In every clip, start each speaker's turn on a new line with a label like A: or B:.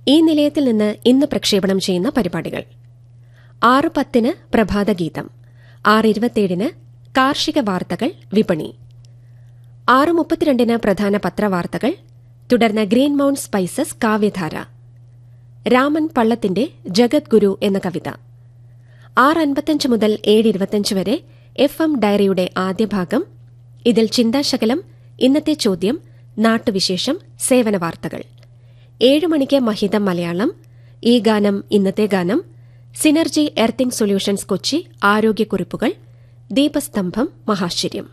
A: ഈ നിലയത്തിൽ നിന്ന് ഇന്ന് പ്രക്ഷേപണം ചെയ്യുന്ന പരിപാടികൾ ആറ് പത്തിന് പ്രഭാതഗീതം ആറ് ഇരുപത്തിയേഴിന് കാർഷിക വാർത്തകൾ വിപണി ആറ് മുപ്പത്തിരണ്ടിന് പ്രധാന പത്രവാർത്തകൾ തുടർന്ന് ഗ്രീൻ മൌണ്ട് സ്പൈസസ് കാവ്യധാര രാമൻ പള്ളത്തിന്റെ ജഗദ്ഗുരു എന്ന കവിത ആറ് അൻപത്തഞ്ച് മുതൽ ഏഴ് ഇരുപത്തഞ്ച് വരെ എഫ് എം ഡയറിയുടെ ആദ്യ ഭാഗം ഇതിൽ ചിന്താശകലം ഇന്നത്തെ ചോദ്യം നാട്ടുവിശേഷം സേവന വാർത്തകൾ ഏഴ് മണിക്ക് മഹിതം മലയാളം ഈ ഗാനം ഇന്നത്തെ ഗാനം സിനർജി എർത്തിംഗ് സൊല്യൂഷൻസ് കൊച്ചി ആരോഗ്യക്കുറിപ്പുകൾ ദീപസ്തംഭം മഹാശ്ചര്യം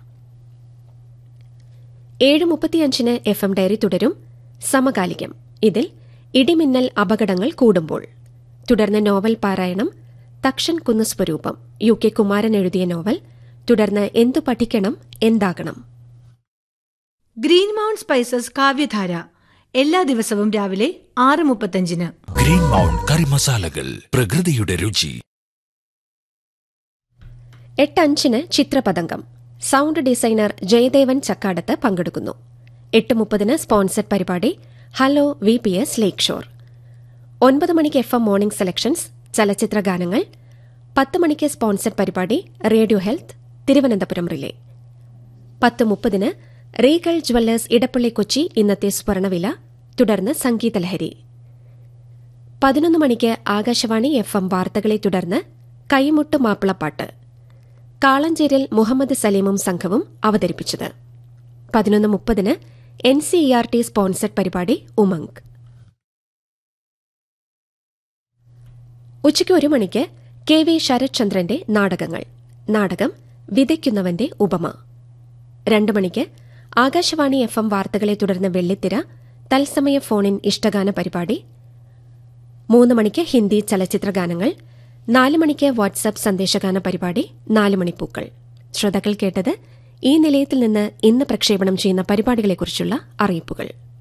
A: ഏഴ് മുപ്പത്തിയഞ്ചിന് എഫ് എം ഡയറി തുടരും സമകാലികം ഇതിൽ ഇടിമിന്നൽ അപകടങ്ങൾ കൂടുമ്പോൾ തുടർന്ന് നോവൽ പാരായണം തക്ഷൻ കുന്ന് സ്വരൂപം യു കെ കുമാരൻ എഴുതിയ നോവൽ തുടർന്ന് എന്തു പഠിക്കണം എന്താകണം
B: ഗ്രീൻ മൗണ്ട് സ്പൈസസ് കാവ്യധാര എല്ലാ ദിവസവും രാവിലെ ആറ് മുപ്പത്തഞ്ചിന്
C: ഗ്രീൻ മൗണ്ട് കറി മസാലകൾ പ്രകൃതിയുടെ രുചി
A: എട്ട് അഞ്ചിന് ചിത്രപതംഗം സൗണ്ട് ഡിസൈനർ ജയദേവൻ ചക്കാടത്ത് പങ്കെടുക്കുന്നു എട്ട് മുപ്പതിന് സ്പോൺസർഡ് പരിപാടി hello V P S lake shore ഒൻപത് മണിക്ക് എഫ് എം മോർണിംഗ് സെലക്ഷൻസ് ചലച്ചിത്ര ഗാനങ്ങൾ പത്ത് മണിക്ക് സ്പോൺസർഡ് പരിപാടി റേഡിയോ ഹെൽത്ത് തിരുവനന്തപുരം റിലേ പത്ത് മുപ്പതിന് റീഗൽ ജ്വല്ലേഴ്സ് ഇടപ്പള്ളി കൊച്ചി ഇന്നത്തെ സ്വർണവില തുടർന്ന് സംഗീതലഹരി പതിനൊന്ന് മണിക്ക് ആകാശവാണി എഫ് എം വാർത്തകളെ തുടർന്ന് കൈമുട്ട് മാപ്പിളപ്പാട്ട് കാളഞ്ചേരിൽ മുഹമ്മദ് സലീമും സംഘവും അവതരിപ്പിച്ചത് പതിനൊന്ന് മുപ്പതിന് N C E R T sponsored പരിപാടി ഉമംഗ് ഉച്ചയ്ക്ക് ഒരു മണിക്ക് കെ വി ശരത്ചന്ദ്രന്റെ നാടകങ്ങൾ നാടകം വിതയ്ക്കുന്നവന്റെ ഉപമ രണ്ട് മണിക്ക് ആകാശവാണി എഫ് എം വാർത്തകളെ തുടർന്ന് വെള്ളിത്തിര തത്സമയ ഫോണിൻ ഇഷ്ടഗാന പരിപാടി മൂന്ന് മണിക്ക് ഹിന്ദി ചലച്ചിത്ര ഗാനങ്ങൾ നാല് മണിക്ക് വാട്സ്ആപ്പ് സന്ദേശഗാന പരിപാടി നാല് മണിപ്പൂക്കൾ ശ്രോതാക്കൾ കേട്ടത് ഈ നിലയത്തിൽ നിന്ന് ഇന്ന് പ്രക്ഷേപണം ചെയ്യുന്ന പരിപാടികളെക്കുറിച്ചുള്ള അറിയിപ്പുകൾ